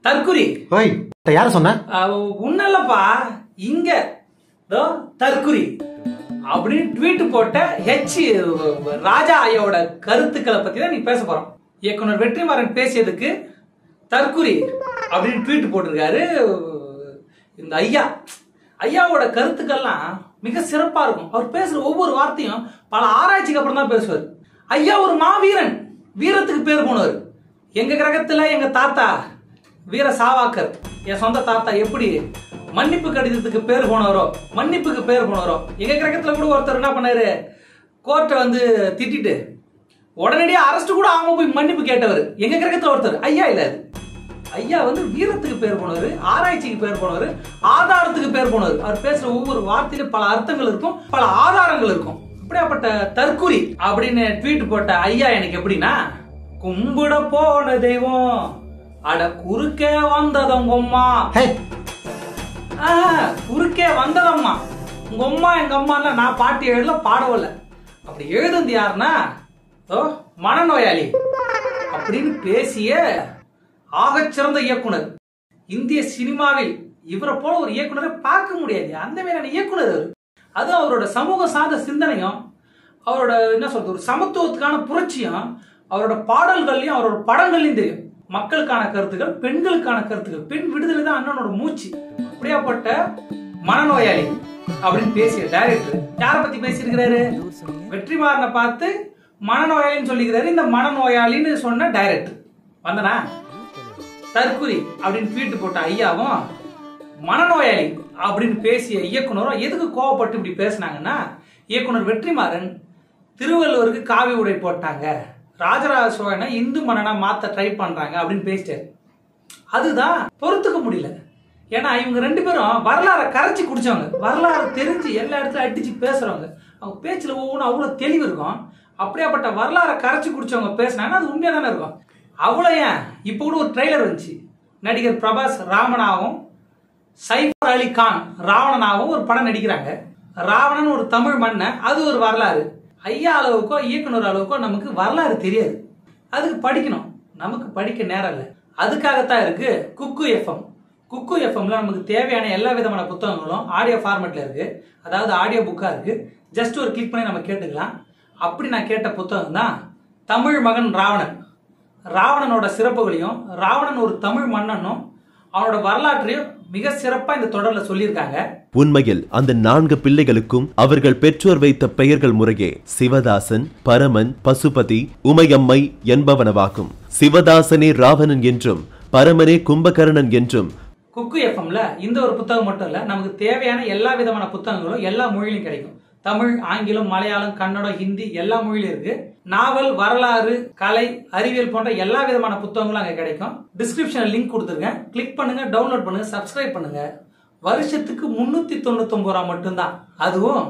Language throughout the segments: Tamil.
தற்குறி ஓய் யார சொன்ன உன்னல்லப்பா இங்க தோ தற்குறி அப்படின்னு ட்வீட் போட்ட ஹெச் ராஜா ஐயோட கருத்துக்களை பத்தி தான் நீ பேச போறோம் இயக்குனர் வெற்றிமாறன் பேசியதுக்கு தற்குறி அப்படின்னு ட்வீட் போட்டிருக்காரு இந்த ஐயா ஐயாவோட கருத்துக்கள்லாம் மிக சிறப்பா இருக்கும் அவர் பேசுற ஒவ்வொரு வார்த்தையும் பல ஆராய்ச்சிக்கு அப்புறம் தான் பேசுவார் ஐயா ஒரு மாவீரன் வீரத்துக்கு பேர் போனவர் எங்க கிரகத்துல எங்க தாத்தா வீர சாவாக்கர் என் சொந்த தாத்தா எப்படி மன்னிப்பு கடிதத்துக்கு பேர் போனவரோ மன்னிப்புக்கு பேர் போனவரோ எங்க கிரகத்துல கூட ஒருத்தர் என்ன பண்ணாரு கோர்ட்டை வந்து திட்டிட்டு உடனடியா அரெஸ்ட் கூட ஆகாம போய் மன்னிப்பு கேட்டவர் எங்க கிரகத்துல ஒருத்தர் ஐயா இல்ல அது ஐயா வந்து வீரத்துக்கு பேர் போனவர் ஆராய்ச்சிக்கு பேர் போனவர் ஆதாரத்துக்கு பேர் போனவர் அவர் பேசுற ஒவ்வொரு வார்த்தையிலும் பல அர்த்தங்கள் இருக்கும் பல ஆதாரங்கள் இருக்கும் அப்படியாப்பட்ட தற்குறி அப்படின்னு ட்வீட் போட்ட ஐயா எனக்கு எப்படின்னா கும்பிட போன தெய்வம் அட குறுக்கே வந்ததங்கம்மா ஹே ஆ, குறுக்கே வந்ததம்மா உங்க அம்மா எங்க அம்மா நான் பாட்டு எழுதல பாடவில்ல அப்படி எழுதுனது யாருன்னா ஓ மனநோயாளி அப்படின்னு பேசிய ஆகச்சிறந்த இயக்குனர் இந்திய சினிமாவில் இவரை போல ஒரு இயக்குனரை பார்க்க முடியாது அந்த மாதிரியான இயக்குனர் அவர் அது அவரோட சமூக சார்ந்த சிந்தனையும் அவரோட என்ன சொல்றது ஒரு சமத்துவத்துக்கான புரட்சியும் அவரோட பாடல்கள்லயும் அவரோட படங்கள்லயும் தெரியும் மக்களுக்கான கருத்துக்கள் பெண்களுக்கான கருத்துக்கள் பெண் விடுதலை தான் அண்ணனோட மூச்சு அப்படியாப்பட்ட மனநோயாளி அப்படின்னு பேசிய டைரக்டர் யாரை பத்தி பேசியிருக்கிறாரு வெற்றிமாறனை பார்த்து மனநோயாளின்னு சொல்லிக்கிறாரு இந்த மனநோயாளின்னு சொன்ன டைரக்டர் வந்தனா தற்குறி அப்படின்னு ட்வீட் போட்ட ஐயாவும் மனநோயாளி அப்படின்னு பேசிய இயக்குனரும் எதுக்கு கோவப்பட்டு இப்படி பேசுனாங்கன்னா இயக்குனர் வெற்றிமாறன் திருவள்ளுவருக்கு காவி உடை போட்டாங்க ராஜராஜ சோழனை இந்து மன்னனா மாத்த ட்ரை பண்றாங்க அப்படின்னு பேசிட்டாரு அதுதான் பொறுத்துக்க முடியல ஏன்னா இவங்க ரெண்டு பேரும் வரலாறை கரைச்சி குடிச்சவங்க வரலாறு தெரிஞ்சு எல்லா இடத்துல அடிச்சு பேசுறவங்க அவங்க பேச்சுல ஒவ்வொன்றும் அவ்வளவு தெளிவு இருக்கும் அப்படியாப்பட்ட வரலாறை கரைச்சி குடிச்சவங்க பேசினாங்கன்னா அது உண்மையா தானே இருக்கும் அவ்வளோ ஏன் இப்போ கூட ஒரு ட்ரெய்லர் வந்துச்சு நடிகர் பிரபாஸ் ராமனாவும் சைஃபர் அலி கான் ராவணனாகவும் ஒரு படம் நடிக்கிறாங்க ராவணன் ஒரு தமிழ் மன்னன் அது ஒரு வரலாறு ஐயா அளவுக்கோ இயக்குனர் அளவுக்கோ நமக்கு வரலாறு தெரியாது அதுக்கு படிக்கணும் நமக்கு படிக்க நேரம் இல்லை அதுக்காகத்தான் இருக்கு குக்கு எஃப்எம் குக்கு எஃப்எம்ல நமக்கு தேவையான எல்லா விதமான புத்தகங்களும் ஆடியோ ஃபார்மேட்ல இருக்கு அதாவது ஆடியோ புக்கா இருக்கு ஜஸ்ட் ஒரு கிளிக் பண்ணி நம்ம கேட்டுக்கலாம் அப்படி நான் கேட்ட புத்தகம் தான் தமிழ் மகன் ராவணன் ராவணனோட சிறப்புகளையும் ராவணன் ஒரு தமிழ் மன்னனும் அவனோட வரலாற்றையும் மிக சிறப்பா இந்த தொடர்ல சொல்லியிருக்காங்க உண்மையில் அந்த நான்கு பிள்ளைகளுக்கும் அவர்கள் பெற்றோர் வைத்த பெயர்கள் முறையே சிவதாசன் பரமன் பசுபதி உமையம்மை என்பவனவாகும் சிவதாசனே ராவணன் என்றும் பரமனே கும்பகர்ணன் என்றும் குக்கு எஃப்எம்ல இந்த ஒரு புத்தகம் மட்டும் இல்ல நமக்கு தேவையான எல்லா விதமான புத்தகங்களும் எல்லா மொழியிலும் கிடைக்கும் தமிழ் ஆங்கிலம் மலையாளம் கன்னடம் ஹிந்தி எல்லா மொழியிலும் இருக்கு நாவல் வரலாறு கலை அறிவியல் போன்ற எல்லா விதமான புத்தகங்களும் அங்க கிடைக்கும் டிஸ்கிரிப்ஷன்ல லிங்க் கொடுத்துருக்கேன் கிளிக் பண்ணுங்க டவுன்லோட் பண்ணுங்க சப்ஸ்கிரைப் பண்ணுங்க வருஷத்துக்கு முன்னூத்தி தொண்ணூத்தி ரூபா மட்டும்தான் அதுவும்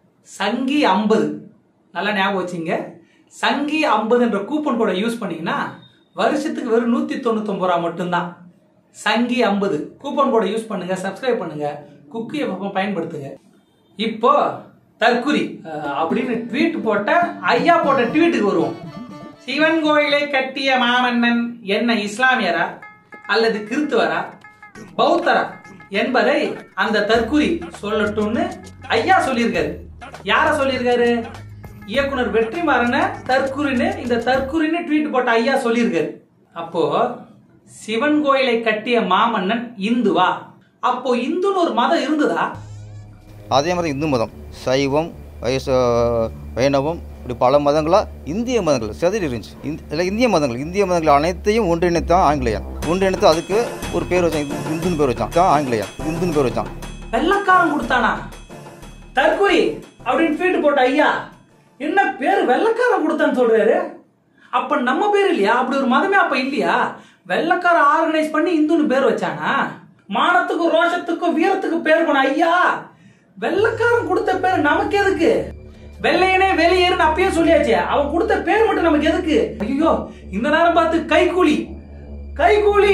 சங்கி ஐம்பது நல்லா ஞாபகம் வச்சுங்க சங்கி ஐம்பதுன்ற கூப்பன் கோடை யூஸ் பண்ணீங்கன்னா வருஷத்துக்கு வெறும் நூத்தி தொண்ணூத்தி ரூபா மட்டும்தான் சங்கி ஐம்பது கூப்பன் கோடை யூஸ் பண்ணுங்க சப்ஸ்கிரைப் பண்ணுங்க குக்கி எப்போ பயன்படுத்துங்க இப்போ தற்குறி அஹ், அப்படின்னு ட்வீட் போட்ட ஐயா போட்ட ட்வீட்டுக்கு வருவோம் சிவன் கோயிலை கட்டிய மாமன்னன் என்ன இஸ்லாமியரா அல்லது கிறித்துவரா பௌத்தரா என்பதை அந்த தற்குறி சொல்லட்டும்னு ஐயா சொல்லியிருக்காரு யார சொல்லியிருக்காரு இயக்குனர் வெற்றிமாறன தற்குறின்னு இந்த தற்குறின்னு ட்வீட் போட்ட ஐயா சொல்லியிருக்காரு அப்போ சிவன் கோயிலை கட்டிய மாமன்னன் இந்துவா அப்போ இந்துன்னு ஒரு மதம் இருந்ததா அதே மாதிரி இந்து மதம் சைவம் வைச வைணவம் இப்படி பல மதங்களாக இந்திய மதங்கள் செதறி இருந்துச்சு இந்த இல்லை இந்திய மதங்கள் இந்திய மதங்கள் அனைத்தையும் ஒன்றிணைத்தான் ஆங்கிலேயன் ஒன்றிணைத்து அதுக்கு ஒரு பேர் வச்சான் இது இந்துன்னு பேர் வச்சான் தான் ஆங்கிலேயன் இந்துன்னு பேர் வச்சான் வெள்ளக்காரன் கொடுத்தானா தற்குறி அப்படின்னு ட்வீட் போட்ட ஐயா என்ன பேர் வெள்ளக்காரன் கொடுத்தான்னு சொல்றாரு அப்ப நம்ம பேர் இல்லையா அப்படி ஒரு மதமே அப்ப இல்லையா வெள்ளக்காரன் ஆர்கனைஸ் பண்ணி இந்துன்னு பேர் வச்சானா மானத்துக்கும் ரோஷத்துக்கும் வீரத்துக்கும் பேர் போன ஐயா வெள்ளக்காரன் கொடுத்த பேர் நமக்கு எதுக்கு வெள்ளையனே வெளியேறுன்னு அப்பயே சொல்லியாச்சு அவன் கொடுத்த பேர் மட்டும் நமக்கு எதுக்கு ஐயோ இந்த நேரம் பார்த்து கைகூலி கைகூலி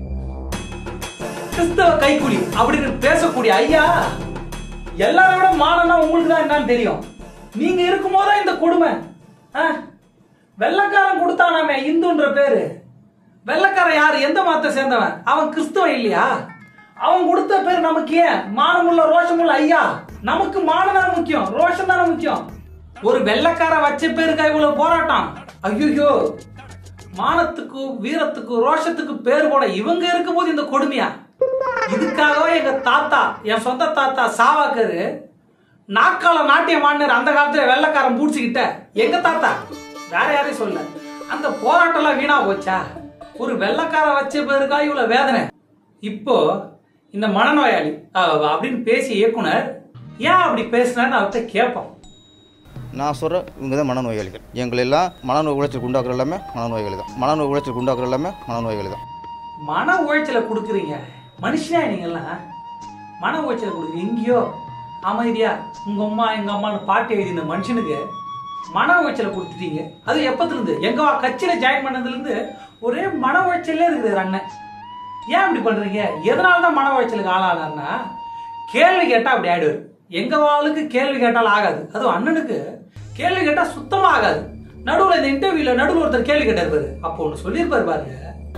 கிறிஸ்தவ கைக்கூலி அப்படின்னு பேசக்கூடிய ஐயா எல்லாரை விட மானம்னா உங்களுக்கு தான் என்னன்னு தெரியும் நீங்க இருக்கும்போது இந்த கொடுமை ஆ? வெள்ளைக்காரன் கொடுத்தானாமே இந்துன்ற பேரு வெள்ளைக்காரன் யாரு எந்த மதத்தை சேர்ந்தவன் அவன் கிறிஸ்தவன் இல்லையா அவன் கொடுத்த பேர் நமக்கு ஏன் மானமுள்ள ரோஷமுள்ள ஐயா நமக்கு மானம் தானே முக்கியம் ரோஷம் தானே முக்கியம் ஒரு வெள்ளைக்கார வச்ச பேருக்கா இவ்வளவு போராட்டம் ஐயோ மானத்துக்கும் வீரத்துக்கும் ரோஷத்துக்கும் பேர் போட இவங்க இருக்கும்போது இந்த கொடுமையா இதுக்காகவே எங்க தாத்தா என் சொந்த தாத்தா சாவாக்கரு நாக்கால நாட்டியம் ஆடினார் அந்த காலத்துல வெள்ளைக்காரன் பூடிச்சுக்கிட்ட எங்க தாத்தா வேற யாரையும் சொல்ல அந்த போராட்டம்லாம் வீணா போச்சா ஒரு வெள்ளைக்கார வச்ச பேருக்கா இவ்வளவு வேதனை இப்போ இந்த மனநோயாளி அஹ், அப்படின்னு பேசிய இயக்குனர் ஏன் அப்படி பேசினார்னு அவர்கிட்ட கேட்போம் நான் சொல்கிறேன் இவங்க தான் மனநோயாளிகள் எங்களெல்லாம் மனநோய் உளைச்சல் உண்டாக்குற எல்லாமே மனநோயாளி தான் மனநோய் உளைச்சல் உண்டாக்குற எல்லாமே மனநோயாளி தான் மன உளைச்சலை கொடுக்குறீங்க மனுஷனா நீங்கெல்லாம் மன உளைச்சலை கொடுக்குறீங்க எங்கேயோ அமைதியா உங்க அம்மா எங்க அம்மான்னு பாட்டு எழுதின மனுஷனுக்கு மன உளைச்சலை கொடுத்துட்டீங்க அது எப்பத்துல இருந்து எங்க வா- கட்சியில ஜாயின் பண்ணதுல இருந்து ஒரே மன உளைச்சலே இருக்குது அண்ணன் ஏன் இப்படி பண்றீங்க எதனால தான் மன உளைச்சலுக்கு ஆளானார்னா கேள்வி கேட்டா அப்படி ஆயிடுவார் எங்க வாளுக்கு கேள்வி கேட்டால் ஆகாது அதுவும் அண்ணனுக்கு கேள்வி கேட்டா சுத்தமா ஆகாது நடுவுல இந்த இன்டர்வியூல நடுவுல ஒருத்தர் கேள்வி கேட்டார் பாரு அப்போ ஒன்று சொல்லியிருப்பாரு பாருங்க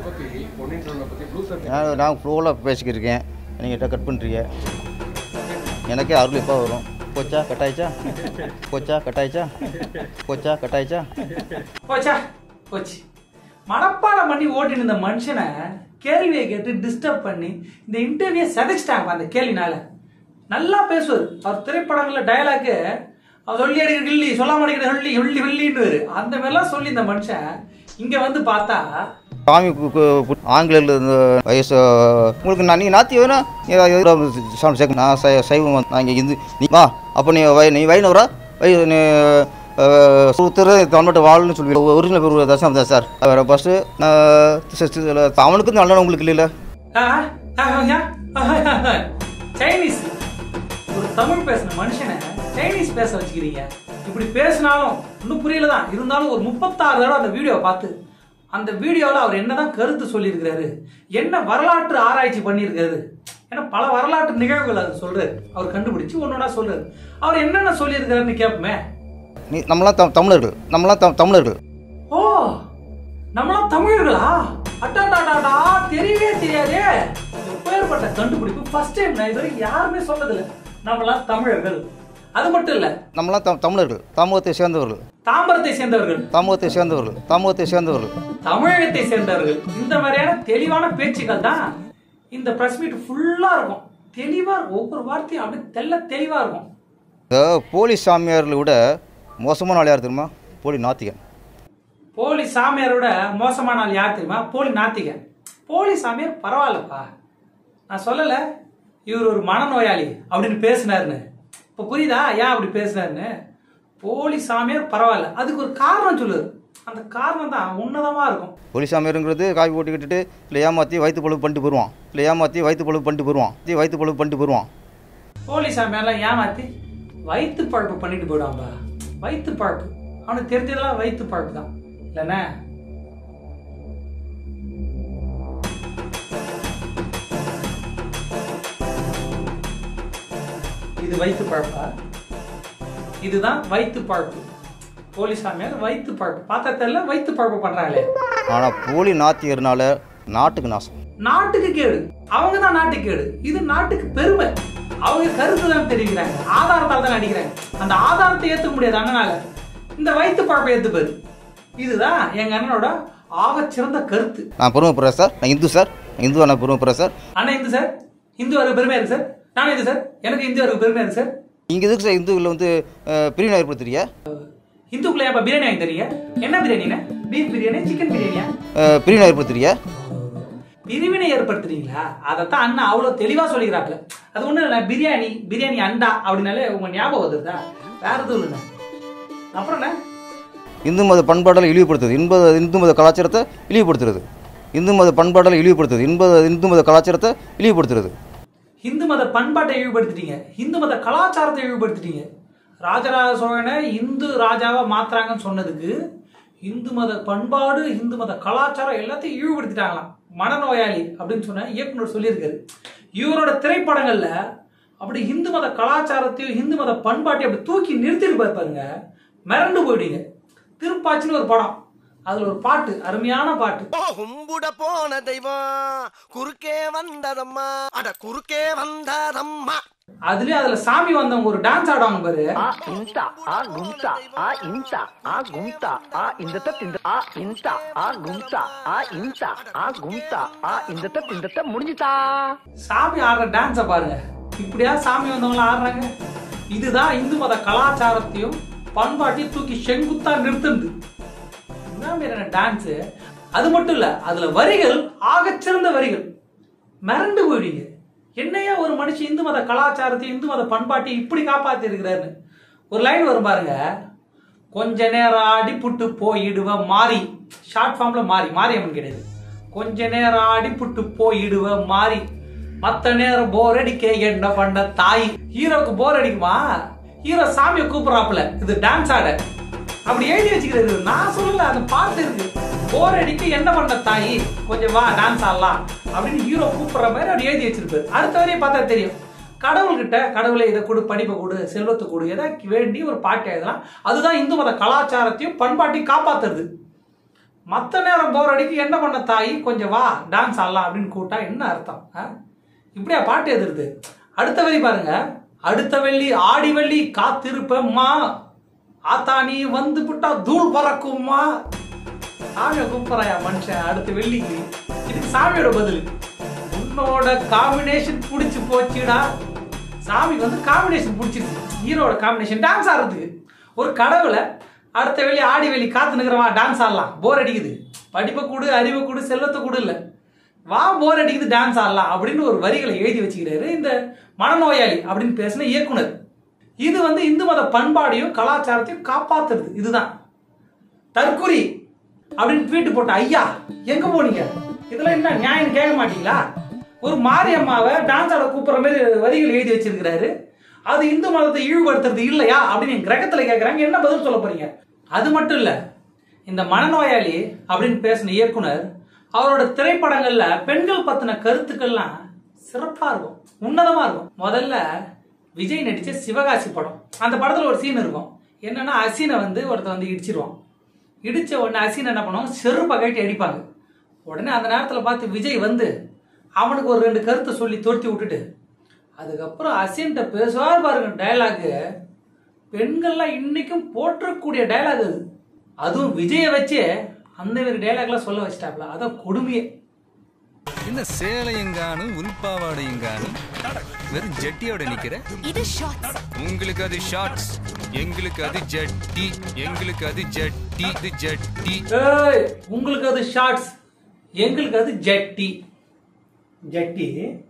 நான் நான் ஃப்ளோவில் பேசிக்கிட்டு இருக்கேன் நீங்கள் கட் பண்ணுறீங்க எனக்கே அருள் எப்போ வரும் போச்சா கட்டாயிச்சா போச்சா கட்டாயிச்சா போச்சா கட்டாயிச்சா போச்சா போச்சு மனப்பாடம் பண்ணி ஓட்டின இந்த மனுஷனை கேள்வியை கேட்டு டிஸ்டர்ப் பண்ணி இந்த இன்டர்வியூ சதைச்சிட்டாங்க அந்த கேள்வினால நல்லா பேசுவார் அவர் திரைப்படங்கள்ல டயலாக்கு அவர் சொல்லி அடிக்கிற கிள்ளி சொல்லாம அடிக்கிற ஹள்ளி ஹள்ளி ஹள்ளின்னு அந்த மாதிரிலாம் சொல்லி இந்த மனுஷன் இங்க வந்து பார்த்தா சாமி கு- கு- ஆங்கிலேயில் இந்த வயசு உங்களுக்கு நான் நீங்கள் நாத்தி வேணும் சாமி சேர்க்க நான் சை சைவம் வந்து- நான் இங்கே இந்து நீ வா அப்போ நீ வை நீ வைணவரா வை நீ சுத்தர் தமிழ்நாட்டு வாழ்னு சொல்லி ஒரிஜினல் பேர் தசம் தான் சார் வேறு ஃபஸ்ட்டு அவனுக்கு நல்ல உங்களுக்கு இல்லைல்ல ஆ, ஆ, ஆ, ஆ, சைனீஸ் ஒரு தமிழ் பேசின மனுஷனை சைனீஸ் பேச வச்சுக்கிறீங்க இப்படி பேசினாலும் இன்னும் புரியல தான் இருந்தாலும் ஒரு முப்பத்தாறு தடவை அந்த வீடியோவை பார்த்து அந்த வீடியோவில் அவர் என்னதான் கருத்து சொல்லியிருக்கிறாரு என்ன வரலாற்று ஆராய்ச்சி பண்ணியிருக்காரு ஏன்னா பல வரலாற்று நிகழ்வுகள் அது சொல்றாரு அவர் கண்டுபிடிச்சு ஒன்னொன்னா சொல்றாரு அவர் என்னென்ன சொல்லியிருக்காருன்னு கேட்போமே நீ நம்மளாம் தம் தமிழர்கள் நம்மளாம் தம் தமிழர்கள் ஓ நம்மளாம் தமிழர்களா அட்டாடாடாடா தெரியவே தெரியாதே எப்பேற்பட்ட கண்டுபிடிப்பு ஃபர்ஸ்ட் டைம் நான் இது வரைக்கும் யாருமே சொன்னதில்ல நம்மளாம் தமிழர்கள் அது மட்டும் இல்ல நம்மளாம் தம் தமிழர்கள் சமூகத்தை சேர்ந்தவர்கள் தாம்பரத்தை சேர்ந்தவர்கள் சமூகத்தை சேர்ந்தவர்கள் சமூகத்தை சேர்ந்தவர்கள் தமிழகத்தை சேர்ந்தவர்கள் இந்த மாதிரியான தெளிவான பேச்சுக்கள் தான் இந்த பிரஸ் மீட் ஃபுல்லா இருக்கும் தெளிவா இருக்கும் ஒவ்வொரு வார்த்தையும் அப்படியே தெல்ல தெளிவா இருக்கும் இந்த போலி சாமியார்களை விட மோசமான ஆள் யார் தெரியுமா போலி நாத்திகன் போலி சாமியாரோட மோசமான ஆள் யார் தெரியுமா போலி நாத்திகன் போலி சாமியார் பரவாயில்லப்பா நான் சொல்லல இவர் ஒரு மனநோயாளி அப்படின்னு பேசினாருன்னு இப்போ புரியுதா ஏன் அப்படி பேசினாருன்னு போலி சாமியார் பரவாயில்ல அதுக்கு ஒரு காரணம் சொல்லுது அந்த காரணம் தான் உன்னதமா இருக்கும் போலி சாமியாருங்கிறது காய் போட்டு கட்டிட்டு இல்லை ஏமாற்றி வயிற்று பழுப்பு பண்ணிட்டு போயிடுவான் இல்லை ஏமாற்றி வயிற்று பழுப்பு பண்ணிட்டு போயிடுவான் இல்லை வயிற்று பழுப்பு பண்ணிட்டு போயிடுவான் போலி சாமியார்லாம் ஏமாத்தி வயிற்று பழப்பு பண்ணிட்டு போயிடுவான்பா வயிற்று பழப்பு அவனுக்கு தெரிஞ்சதெல்லாம் வயிற்று பழப்பு தான் இல்லைண்ணே இது வயிற்று பழப்பா இதுதான் வயிற்று பழப்பு போலி சாமியார் வயிற்று பழப்பு பார்த்தா தெரியல வயிற்று பழப்பு பண்றாங்களே ஆனால் போலி நாத்திகர்னால நாட்டுக்கு நாசம் நாட்டுக்கு கேடு அவங்க தான் நாட்டுக்கு கேடு இது நாட்டுக்கு பெருமை அவங்க கருத்து தான் தெரிவிக்கிறாங்க ஆதாரத்தால் தான் நடிக்கிறாங்க அந்த ஆதாரத்தை ஏத்துக்க முடியாது அண்ணனால இந்த வயிற்று பழப்பை ஏத்துப்பாரு இதுதான் எங்க அண்ணனோட ஆகச் சிறந்த கருத்து நான் பெருமைப்படுறேன் சார் நான் இந்து சார் நான் இந்துவா நான் பெருமைப்படுறேன் சார் அண்ணன் இந்து சார் இந்து வருக்கு பெருமையா இருக்கு சார் நானும் இந்து சார் எனக்கு இந்து வருக்கு பெருமையா இருக்கு சார் நீங்கள் எதுக்கு சார் இந்துவில் வந்து அஹ், பிரிவினை ஏற்படுத்துறீங்க இந்துக்குள்ள ஏப்பா பிரியாணி வாங்கி தரீங்க என்ன பிரியாணிண்ணே பீஃப் பிரியாணி சிக்கன் பிரியாணியா அஹ், பிரிவினை ஏற்படுத்துறீங்க பிரிவினை ஏற்படுத்துறீங்களா அதைத்தான் அண்ணா அவ்வளோ தெளிவாக சொல்லிக்கிறாப்புல அது ஒன்றும் இல்லை பிரியாணி பிரியாணி அண்டா அப்படின்னாலே உங்க ஞாபகம் வந்துருதா வேற எதுவும் இல்லைண்ணே அப்புறம் என்ன இந்து மத பண்பாடலை இழிவுபடுத்துறது இன்ப இந்து மத கலாச்சாரத்தை இழிவுபடுத்துறது இந்து மத பண்பாடலை இழிவுபடுத்துறது இன்ப இந்து மத கலாச்சாரத்தை இழிவுபடுத்துறது இந்து மத பண்பாட்டை இழிவுபடுத்திட்டீங்க இந்து மத கலாச்சாரத்தை இழிவுபடுத்திட்டீங்க ராஜராஜ சோழனை இந்து ராஜாவா மாத்துறாங்கன்னு சொன்னதுக்கு இந்து மத பண்பாடு இந்து மத கலாச்சாரம் எல்லாத்தையும் இழிவுபடுத்திட்டாங்களாம் மனநோயாளி அப்படின்னு சொன்ன இயக்குனர் சொல்லியிருக்காரு இவரோட திரைப்படங்கள்ல அப்படி இந்து மத கலாச்சாரத்தையும் இந்து மத பண்பாட்டையும் அப்படி தூக்கி நிறுத்திட்டு பாருங்க மிரண்டு போயிடுங்க திருப்பாச்சின்னு ஒரு படம் அதுல ஒரு பாட்டு அருமையான பாட்டு கும்பிட போன தெய்வம் குறுக்கே வந்ததம்மா அட குறுக்கே வந்ததம்மா அதுலயும் அதுல சாமி வந்தவங்க ஒரு டான்ஸ் ஆடுவாங்க பாரு ಆ ಇಂತ ಆ ಗುಂತ ಆ ಇಂತ ಆ ಗುಂತ ಆ ಇಂದತ ತಿಂದ ಆ ಇಂತ ಆ ಗುಂತ ಆ ಇಂತ ಆ ಗುಂತ ಆ ಇಂದತ ತಿಂದತ முடிஞ்சுதா சாமி ஆடுற டான்ஸை பாருங்க இப்படியா சாமி வந்தவங்க ஆடுறாங்க இதுதான் இந்து மத கலாச்சாரத்தையும் பண்பாட்டையும் தூக்கி செங்குத்தா நிறுத்துது என்ன மாதிரியான டான்ஸ் அது மட்டும் இல்ல அதுல வரிகள் ஆகச்சிறந்த வரிகள் மிரண்டு போயிடுங்க என்னையா ஒரு மனுஷன் இந்து மத கலாச்சாரத்தையும் இந்து மத பண்பாட்டையும் இப்படி காப்பாத்தி இருக்கிறாரு ஒரு லைன் வரும் பாருங்க கொஞ்ச நேரம் அடிப்புட்டு போயிடுவ மாறி ஷார்ட் ஃபார்ம்ல மாறி மாரியம்மன் கிடையாது கொஞ்ச நேரம் அடிப்புட்டு போயிடுவ மாறி மத்த நேரம் போர் அடிக்க என்ன பண்ண தாய் ஹீரோக்கு போர் அடிக்குமா ஹீரோ சாமியை கூப்பிடுறாப்புல இது டான்ஸ் ஆட அப்படி எழுதி வச்சுக்கிறது நான் சொல்லல அந்த பாட்டு இருக்கு போர் அடிக்க என்ன பண்ண தாய் கொஞ்சம் வா டான்ஸ் ஆடலாம் அப்படின்னு ஹீரோ கூப்பிடுற மாதிரி அப்படி எழுதி வச்சிருப்பாரு அடுத்த வரையும் பார்த்தா தெரியும் கடவுள்கிட்ட கடவுளை இதை கொடு படிப்பை கொடு செல்வத்தை கொடு எதை வேண்டி ஒரு பாட்டு எழுதலாம் அதுதான் இந்து மத கலாச்சாரத்தையும் பண்பாட்டையும் காப்பாத்துறது மற்ற நேரம் போர் அடிக்கு என்ன பண்ண தாய் கொஞ்சம் வா டான்ஸ் ஆடலாம் அப்படின்னு கூட்டா என்ன அர்த்தம் ஆ? இப்படியா பாட்டு எதிர்த்து அடுத்த வரி பாருங்க அடுத்த வெள்ளி ஆடி வெள்ளி காத்திருப்பம்மா ஆத்தா நீ வந்து விட்டா தூள் பறக்கும்மா சாமியை கூப்பிடுறாயா மனுஷன் அடுத்த வெள்ளிக்கு இதுக்கு சாமியோட பதில் உன்னோட காம்பினேஷன் பிடிச்சு போச்சுடா சாமிக்கு வந்து காம்பினேஷன் பிடிச்சிருக்கு ஹீரோட காம்பினேஷன் டான்ஸ் ஆடுறதுக்கு ஒரு கடவுளை அடுத்த வெளி ஆடி வெளி காத்து நிற்கிறவா டான்ஸ் ஆடலாம் போர் அடிக்குது படிப்பை கூடு அறிவை கூடு செல்வத்தை கூடு இல்லை வா போர் அடிக்குது டான்ஸ் ஆடலாம் அப்படின்னு ஒரு வரிகளை எழுதி வச்சுக்கிறாரு இந்த மனநோயாளி அப்படின்னு பேசின இயக்குனர் இது வந்து இந்து மத பண்பாடையும் கலாச்சாரத்தையும் காப்பாத்துறது இதுதான் தற்குறி அப்படின்னு ட்வீட் போட்ட ஐயா எங்க போனீங்க இதெல்லாம் என்ன நியாயம் கேட்க மாட்டீங்களா ஒரு மாரியம்மாவை டான்ஸ் ஆட கூப்பிடுற மாதிரி வரிகள் எழுதி வச்சிருக்கிறாரு அது இந்து மதத்தை இழிவுபடுத்துறது இல்லையா அப்படின்னு என் கிரகத்துல கேட்கறாங்க என்ன பதில் சொல்ல போறீங்க அது மட்டும் இல்ல இந்த மனநோயாளி அப்படின்னு பேசின இயக்குனர் அவரோட திரைப்படங்கள்ல பெண்கள் பத்தின கருத்துக்கள்லாம் சிறப்பா இருக்கும் உன்னதமா இருக்கும் முதல்ல விஜய் நடிச்ச சிவகாசி படம் அந்த படத்துல ஒரு சீன் இருக்கும் என்னன்னா அசீனை வந்து ஒருத்தன் வந்து இடிச்சிருவான் இடிச்ச உடனே அசீன் என்ன பண்ணுவாங்க செருப்பை கட்டி அடிப்பாங்க உடனே அந்த நேரத்தில் பார்த்து விஜய் வந்து அவனுக்கு ஒரு ரெண்டு கருத்தை சொல்லி துரத்தி விட்டுட்டு அதுக்கப்புறம் அசீன்கிட்ட பேசுவார் பாருங்க டயலாகு பெண்கள்லாம் இன்னைக்கும் போற்றக்கூடிய டயலாக் அது அதுவும் விஜயை வச்சு அந்த மாதிரி டயலாக்லாம் சொல்ல வச்சிட்டாப்ல அதான் கொடுமையே என்ன சேலையும் காணும் உள்பாவாடையும் காணும் வெறும் ஜட்டியோட நிக்கிற இது ஷார்ட்ஸ் உங்களுக்கு அது ஷார்ட்ஸ் எங்களுக்கு அது ஜட்டி எங்களுக்கு அது ஜட்டி இது ஜட்டி ஏய் உங்களுக்கு அது ஷார்ட்ஸ் எங்களுக்கு அது ஜட்டி ஜட்டி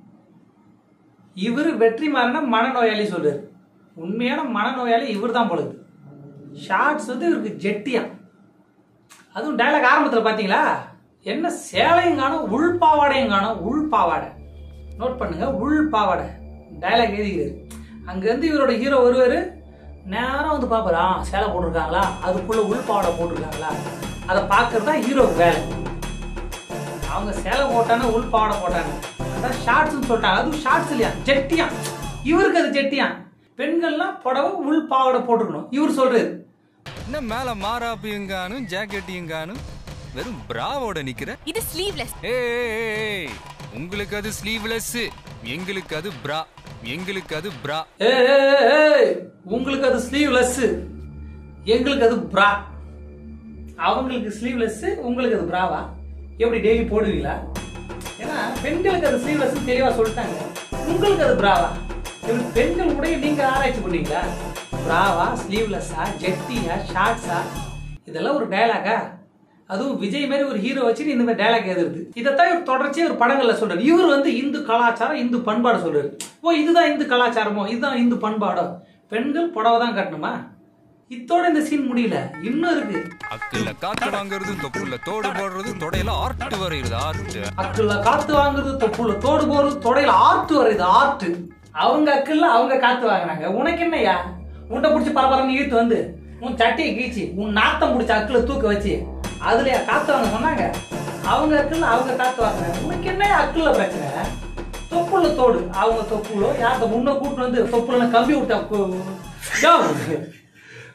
இவர் வெற்றிமாறன மனநோயாளி சொல்றாரு உண்மையான மனநோயாளி இவர் தான் பொழுது ஷார்ட்ஸ் வந்து இவருக்கு ஜெட்டியா அதுவும் டைலாக் ஆரம்பத்தில் பார்த்தீங்களா என்ன சேலையும் காணும் உள் பாவாடையும் காணும் உள் பாவாடை நோட் பண்ணுங்க உள் பாவாடை டைலாக் எழுதிக்கிறாரு அங்கேருந்து இவரோட ஹீரோ வருவார் நேரம் வந்து பார்ப்பாரு ஆ சேலை போட்டிருக்காங்களா அதுக்குள்ள உள் பாவாடை போட்டிருக்காங்களா அதை பார்க்கறது தான் ஹீரோக்கு வேலை அவங்க சேலை போட்டானே உள் பாவாடை போட்டாங்க அதான் ஷார்ட்ஸ்னு சொல்லிட்டாங்க அதுவும் ஷார்ட்ஸ் இல்லையா ஜெட்டியா இவருக்கு அது ஜெட்டியா பெண்கள்லாம் புடவை உள் பாவாடை போட்டுக்கணும் இவர் சொல்றாரு என்ன மேல மாறாப்பையும் காணும் ஜாக்கெட்டையும் காணும் வெறும் பிராவோட நிக்கிற இது ஸ்லீவ்லெஸ் ஏய் உங்களுக்கு அது ஸ்லீவ்லெஸ் எங்களுக்கு அது பிரா எங்களுக்கு அது பிரா ஏய், ஏய், ஏய், உங்களுக்கு அது ஸ்லீவ்லெஸ் எங்களுக்கு அது பிரா அவங்களுக்கு ஸ்லீவ்லெஸ் உங்களுக்கு அது பிராவா எப்படி டெய்லி போடுவீங்களா ஏன்னா பெண்களுக்கு அது ஸ்லீவ்லெஸ் தெளிவா சொல்லிட்டாங்க உங்களுக்கு அது பிராவா இப்படி பெண்கள் உடைய நீங்க ஆராய்ச்சி பண்ணீங்களா பிராவா ஸ்லீவ்லெஸ்ஸா ஜெட்டியா ஷார்ட்ஸா இதெல்லாம் ஒரு டயலாகா அதுவும் விஜய் மாதிரி ஒரு ஹீரோ வச்சு இந்த மாதிரி டயலாக் எழுதுறது இதைத்தான் இவர் தொடர்ச்சியா ஒரு படங்கள்ல சொல்றாரு இவர் வந்து இந்து கலாச்சாரம் இந்து பண்பாடு சொல்றாரு ஓ இதுதான் இந்து கலாச்சாரமோ இதுதான் இந்து பண்பாடோ பெண்கள் புடவை தான் கட்டணுமா இத்தோட இந்த சீன் முடியல இன்னும் இருக்கு அக்குல காத்து வாங்குறது தொப்புல தோடு போடுறது தொடையில ஆர்ட் வரையுது ஆர்ட் அக்குள்ள காத்து வாங்குறது தொப்புள்ள தோடு போறது தொடையில ஆர்ட் வரையுது ஆர்ட் அவங்க அக்குள்ள அவங்க காத்து வாங்குறாங்க உனக்கு என்னய்யா உன்னை பிடிச்சி பரபரன்னு இழுத்து வந்து உன் சட்டையை கீச்சு உன் நாத்தம் பிடிச்ச அக்குல தூக்க வச்சு அதுலயா காத்து வாங்க சொன்னாங்க அவங்க அக்குள்ள அவங்க காத்து வாங்குறாங்க உனக்கு என்ன அக்குள்ள பிரச்சனை தொப்புள்ள தோடு அவங்க தொப்புளோ யார்த்த முன்ன கூட்டு வந்து தொப்புல கம்பி விட்டா கு- யோ,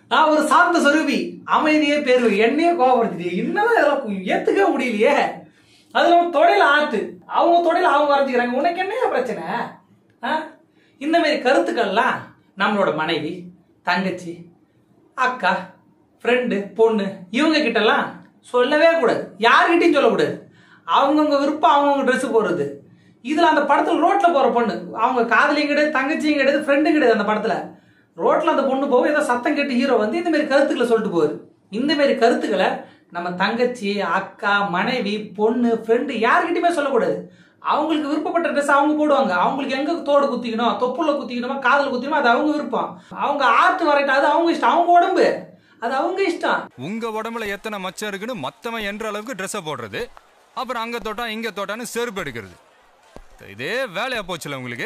நான் ஒரு சாந்த சொருபி அமைதியே பேரு என்னையே கோபப்படுத்திட்டு என்னதான் இதெல்லாம் ஏத்துக்கவே முடியலையே அதுல ஒரு தொடையில ஆட்டு அவங்க தொடையில அவங்க வரைஞ்சுக்கிறாங்க உனக்கு என்ன பிரச்சனை ஆ? இந்த மாதிரி கருத்துக்கள்லாம் நம்மளோட மனைவி தங்கச்சி அக்கா ஃப்ரெண்டு பொண்ணு இவங்க கிட்டலாம் சொல்லவே கூடாது யார்கிட்டயும் சொல்லக்கூடாது அவங்கவுங்க விருப்பம் அவங்கவுங்க ட்ரெஸ் போடுறது இதுல அந்த படத்துல ரோட்ல போற பொண்ணு அவங்க காதலியும் கிடையாது தங்கச்சியும் கிடையாது ஃப்ரெண்டும் கிடையாது அந்த படத்துல ரோட்ல அந்த பொண்ணு போகும் ஏதோ சத்தம் கேட்டு ஹீரோ வந்து இந்த மாதிரி கருத்துக்களை சொல்லிட்டு போகுது இந்த மாதிரி கருத்துக்களை நம்ம தங்கச்சி அக்கா மனைவி பொண்ணு ஃப்ரெண்டு யார்கிட்டயுமே சொல்லக்கூடாது அவங்களுக்கு விருப்பப்பட்ட ட்ரெஸ் அவங்க போடுவாங்க அவங்களுக்கு எங்க தோடு குத்திக்கணும் தொப்புள்ள குத்திக்கணுமா காதல் குத்திக்கணுமா அது அவங்க விருப்பம் அவங்க ஆர்ட் வரைட்டா அது அவங்க இஷ்டம் அவங்க உடம்பு அது அவங்க இஷ்டம் உங்க உடம்புல எத்தனை மச்சம் இருக்குன்னு மத்தவன் என்ற அளவுக்கு ட்ரெஸ்ஸை போடுறது அப்புறம் அங்க தொட்டா இங்க தொட்டான்னு செருப்பு எடுக்கிறது இதே வேலையா போச்சுல உங்களுக்கு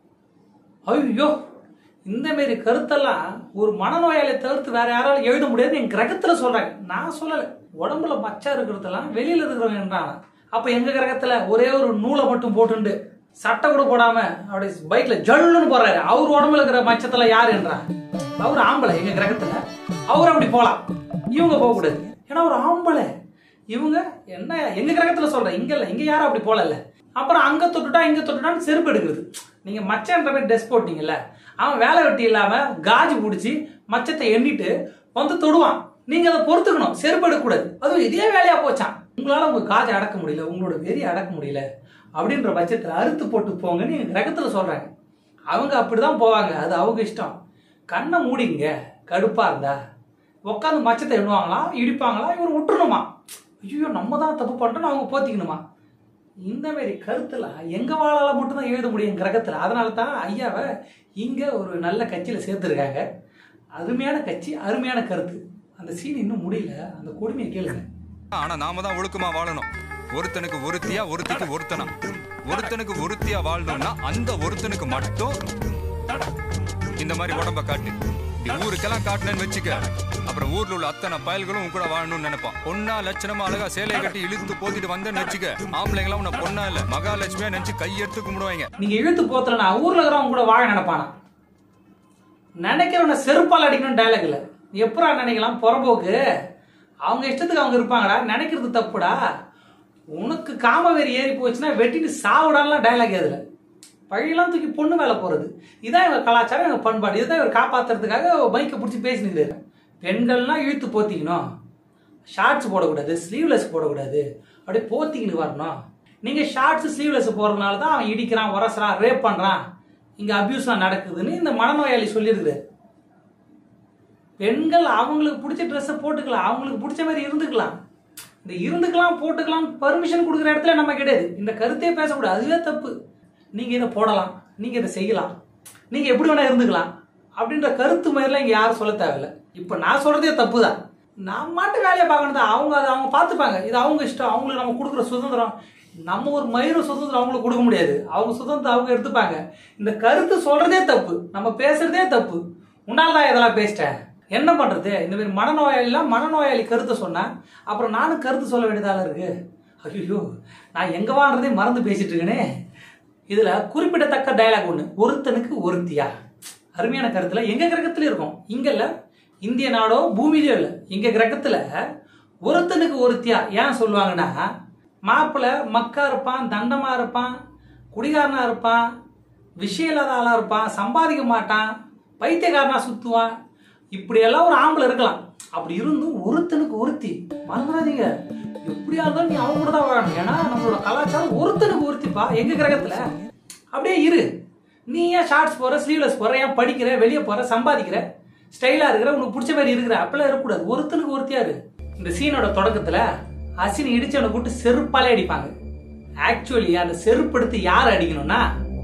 ஐயோ இந்த மாதிரி கருத்தெல்லாம் ஒரு மனநோயாளியை தவிர்த்து வேற யாராலும் எழுத முடியாது என் கிரகத்துல சொல்றாங்க நான் சொல்லல உடம்புல மச்சா இருக்கிறதெல்லாம் வெளியில இருக்கிறவங்கன்றாங்க அப்ப எங்க கிரகத்துல ஒரே ஒரு நூலை மட்டும் போட்டுண்டு சட்டை கூட போடாம அப்படி பைக்ல ஜல்லுன்னு போறாரு அவர் உடம்புல இருக்கிற மச்சத்துல யாரு என்றான் அவர் ஆம்பளை எங்க கிரகத்துல அவர் அப்படி போலாம் இவங்க போக கூடாது ஏன்னா ஒரு ஆம்பளை இவங்க என்ன எங்க கிரகத்துல சொல்றேன் இங்க இல்ல இங்க யாரும் அப்படி போலல அப்புறம் அங்க தொட்டுட்டா இங்க தொட்டுட்டான்னு செருப்பு எடுக்கிறது நீங்க மச்சன்ற மாதிரி ட்ரெஸ் போட்டீங்கல்ல அவன் வேலை வெட்டி இல்லாம காஜி பிடிச்சி மச்சத்தை எண்ணிட்டு வந்து தொடுவான் நீங்க அதை பொறுத்துக்கணும் செருப்பு எடுக்கக்கூடாது அதுவும் இதே வேலையா போச்சான் உங்களால உங்க காஜை அடக்க முடியல உங்களோட வெறி அடக்க முடியல அப்படின்ற பட்சத்துல அறுத்து போட்டு போங்கன்னு எங்க கிரகத்துல சொல்றாங்க அவங்க அப்படிதான் போவாங்க அது அவங்க இஷ்டம் கண்ணை மூடிங்க கடுப்பா இருந்தா உட்காந்து மச்சத்தை எண்ணுவாங்களா இடிப்பாங்களா இவர் விட்டுறணுமா ஐயோ நம்ம தான் தப்பு பண்றோம்னு அவங்க போத்திக்கணுமா இந்த மாதிரி கருத்துல எங்க வாழால மட்டும்தான் எழுத முடியும் கிரகத்துல அதனால தான் ஐயாவை இங்க ஒரு நல்ல கட்சியில சேர்த்துருக்காங்க அருமையான கட்சி அருமையான கருத்து அந்த சீன் இன்னும் முடியல அந்த கொடுமையை கேளுங்க ஆனா நாம தான் ஒழுக்கமா வாழணும் ஒருத்தனுக்கு ஒருத்தியா ஒருத்திக்கு ஒருத்தனா ஒருத்தனுக்கு ஒருத்தியா வாழணும்னா அந்த ஒருத்தனுக்கு மட்டும் இந்த மாதிரி உடம்ப காட்டு இப்படி ஊருக்கெல்லாம் காட்டுனேன்னு வச்சுக்க அப்புறம் ஊர்ல உள்ள அத்தனை பயல்களும் உன் கூட வாழணும்னு நினைப்பான் பொண்ணா லட்சணமா அழகா சேலையை கட்டி இழுத்து போத்திட்டு வந்தேன்னு வச்சுக்க ஆம்பளைங்களாம் உன்னை பொண்ணா இல்ல மகாலட்சுமியா நினைச்சு கையெடுத்து கும்பிடுவாங்க நீங்க இழுத்து போத்தலனா ஊர்ல இருக்கிறவங்க கூட வாழ நினைப்பானா நினைக்கிறவன செருப்பால் அடிக்கணும் டயலாக் இல்ல எப்படா நினைக்கலாம் புறம்போக்கு அவங்க இஷ்டத்துக்கு அவங்க இருப்பாங்கடா நினைக்கிறது தப்புடா உனக்கு காமவெறி ஏறி போச்சுன்னா வெட்டிட்டு சாவுடான்லாம் டயலாக் எதுல பழியெல்லாம் தூக்கி பொண்ணு மேல போறது இதான் இவங்க கலாச்சாரம் இவங்க பண்பாடு இதுதான் இவர் காப்பாத்துறதுக்காக பைக்கை பிடிச்சி பேசினுக்கிறாரு பெண்கள்லாம் இழுத்து போத்திக்கணும் ஷார்ட்ஸ் போடக்கூடாது ஸ்லீவ்லெஸ் போடக்கூடாது அப்படியே போத்திக்கின்னு வரணும் நீங்க ஷார்ட்ஸ் ஸ்லீவ்லெஸ் போறதுனால தான் அவன் இடிக்கிறான் உரசுறான் ரேப் பண்றான் இங்க அபியூஸ்லாம் நடக்குதுன்னு இந்த மனநோயாளி சொல்லியிருக்கிறாரு பெண்கள் அவங்களுக்கு பிடிச்ச ட்ரெஸ்ஸை போட்டுக்கலாம் அவங்களுக்கு பிடிச்ச மாதிரி இருந்துக்கலாம் இந்த இருந்துக்கலாம் போட்டுக்கலாம் பர்மிஷன் கொடுக்குற இடத்துல நம்ம கிடையாது இந்த கருத்தே பேசக்கூடாது அதுவே தப்பு நீங்க இதை போடலாம் நீங்க இதை செய்யலாம் நீங்க எப்படி வேணா இருந்துக்கலாம் அப்படின்ற கருத்து மாதிரிலாம் இங்க யாரும் சொல்ல தேவையில்ல இப்போ நான் சொல்றதே தப்பு தான் நான் மாட்டு வேலையை பார்க்கணும் தான் அவங்க அதை அவங்க பார்த்துப்பாங்க இது அவங்க இஷ்டம் அவங்களுக்கு நம்ம கொடுக்குற சுதந்திரம் நம்ம ஒரு மயிறு சுதந்திரம் அவங்களுக்கு கொடுக்க முடியாது அவங்க சுதந்திரம் அவங்க எடுத்துப்பாங்க இந்த கருத்து சொல்றதே தப்பு நம்ம பேசுறதே தப்பு உன்னால தான் இதெல்லாம் பேசிட்டேன் என்ன பண்றது இந்த மாதிரி மனநோயாளிலாம் மனநோயாளி கருத்தை சொன்னா அப்புறம் நானும் கருத்து சொல்ல வேண்டியதால இருக்கு ஐயோ நான் எங்க வாழ்றதே மறந்து பேசிட்டு இருக்கேனே இதுல குறிப்பிடத்தக்க டயலாக் ஒண்ணு ஒருத்தனுக்கு ஒருத்தியா அருமையான கருத்துல எங்க கிரகத்துல இருக்கும் இங்க இல்ல இந்திய நாடோ பூமியிலோ இல்ல எங்க கிரகத்துல ஒருத்தனுக்கு ஒருத்தியா ஏன் சொல்லுவாங்கன்னா மாப்பிள்ளை மக்கா இருப்பான் தண்டமா இருப்பான் குடிகாரனா இருப்பான் விஷயம் இல்லாத ஆளா இருப்பான் சம்பாதிக்க மாட்டான் பைத்தியக்காரனா சுத்துவான் இப்படியெல்லாம் ஒரு ஆம்பளை இருக்கலாம் அப்படி இருந்தும் ஒருத்தனுக்கு ஒருத்தி மறந்துடாதீங்க எப்படியா இருந்தாலும் நீ அவங்க கூட தான் வாழணும் ஏன்னா நம்மளோட கலாச்சாரம் ஒருத்தனுக்கு ஒருத்திப்பா எங்க கிரகத்துல அப்படியே இரு நீ ஏன் ஷார்ட்ஸ் போற ஸ்லீவ்லெஸ் போற ஏன் படிக்கிற வெளியே போற சம்பாதிக்கிற ஸ்டைலா இருக்கிற உனக்கு பிடிச்ச மாதிரி இருக்கிற அப்பெல்லாம் இருக்கக்கூடாது ஒருத்தனுக்கு ஒருத்தியா இரு இந்த சீனோட தொடக்கத்துல அசினி இடிச்சவனை கூட்டு செருப்பாலே அடிப்பாங்க ஆக்சுவலி அந்த செருப்பு எடுத்து யார் அடிக்கணும்னா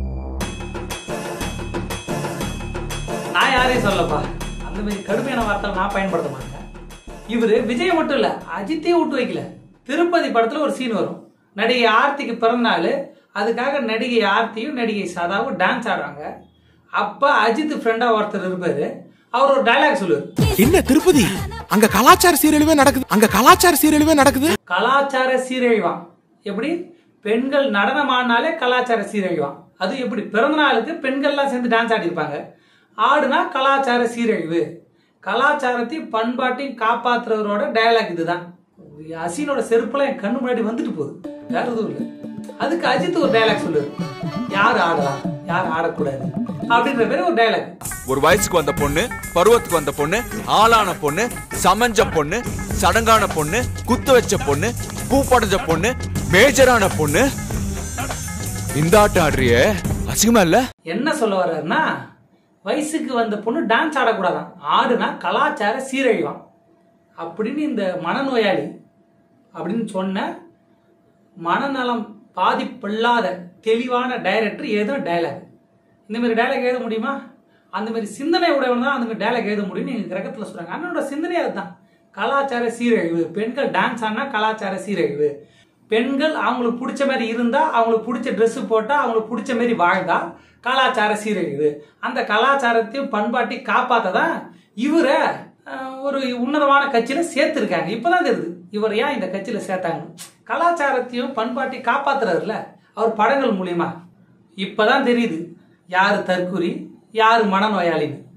நான் யாரையும் சொல்லப்பா அந்த மாதிரி கடுமையான வார்த்தை நான் பயன்படுத்த மாட்டேன் இவரு விஜய் மட்டும் இல்ல அஜித்தையும் விட்டு வைக்கல திருப்பதி படத்துல ஒரு சீன் வரும் நடிகை ஆர்த்திக்கு பிறந்தநாள் அதுக்காக நடிகை ஆர்த்தியும் நடிகை சதாவும் டான்ஸ் ஆடுறாங்க அப்ப அஜித் ஃப்ரெண்டா ஒருத்தர் இருப்பாரு அவர் ஒரு டயலாக் சொல்லுவார் என்ன திருப்பதி அங்க கலாச்சார சீரழிவே நடக்குது அங்க கலாச்சார சீரழிவே நடக்குது கலாச்சார சீரழிவான் எப்படி பெண்கள் நடனம் ஆடினாலே கலாச்சார சீரழிவான் அது எப்படி பிறந்த நாளுக்கு பெண்கள்லாம் சேர்ந்து டான்ஸ் ஆடிருப்பாங்க ஆடுனா கலாச்சார சீரழிவு கலாச்சாரத்தையும் பண்பாட்டையும் காப்பாத்துறவரோட டயலாக் இதுதான் அசினோட செருப்புலாம் என் கண்ணு முன்னாடி வந்துட்டு போகுது வேற எதுவும் இல்லை அதுக்கு அஜித் ஒரு டயலாக் சொல்லுவாரு யார் ஆடலாம் யார் ஆடக்கூடாது அப்படின்ற மாதிரி ஒரு டயலாக் ஒரு வயசுக்கு வந்த பொண்ணு பருவத்துக்கு வந்த பொண்ணு ஆளான பொண்ணு சமஞ்ச பொண்ணு சடங்கான பொண்ணு குத்து வச்ச பொண்ணு பூ படைஞ்ச பொண்ணு மேஜரான பொண்ணு இந்த ஆட்டம் ஆடுறியே அசிங்கமா இல்ல என்ன சொல்ல வர்றாருன்னா வயசுக்கு வந்த பொண்ணு டான்ஸ் ஆடக்கூடாதான் ஆடுனா கலாச்சார சீரழிவான் அப்படின்னு இந்த மனநோயாளி அப்படின்னு சொன்ன மனநலம் பாதிப்பில்லாத தெளிவான டைரக்டர் எழுதுன டயலாக் இந்த மாதிரி டயலாக் எழுத முடியுமா அந்த மாதிரி சிந்தனை உடையவன் தான் அந்த மாதிரி டயலாக் எழுத முடியும்னு எங்கள் கிரகத்தில் சொல்கிறாங்க அண்ணனோட சிந்தனை அதுதான் கலாச்சார சீரழிவு பெண்கள் டான்ஸ் ஆடினா கலாச்சார சீரழிவு பெண்கள் அவங்களுக்கு பிடிச்ச மாதிரி இருந்தா அவங்களுக்கு பிடிச்ச Dress போட்டா அவங்களுக்கு பிடிச்ச மாதிரி வாழ்ந்தா கலாச்சார சீரழிவு அந்த கலாச்சாரத்தையும் பண்பாட்டையும் காப்பாத்ததான் இவரை அஹ், ஒரு உன்னதமான கட்சியில சேர்த்திருக்காங்க இப்பதான் தெரியுது இவர் ஏன் இந்த கட்சியில சேர்த்தாங்க கலாச்சாரத்தையும் பண்பாட்டையும் காப்பாத்துறாருல அவர் படங்கள் மூலியமா இப்பதான் தெரியுது யாரு தற்குறி யாரு மனநோயாளின்னு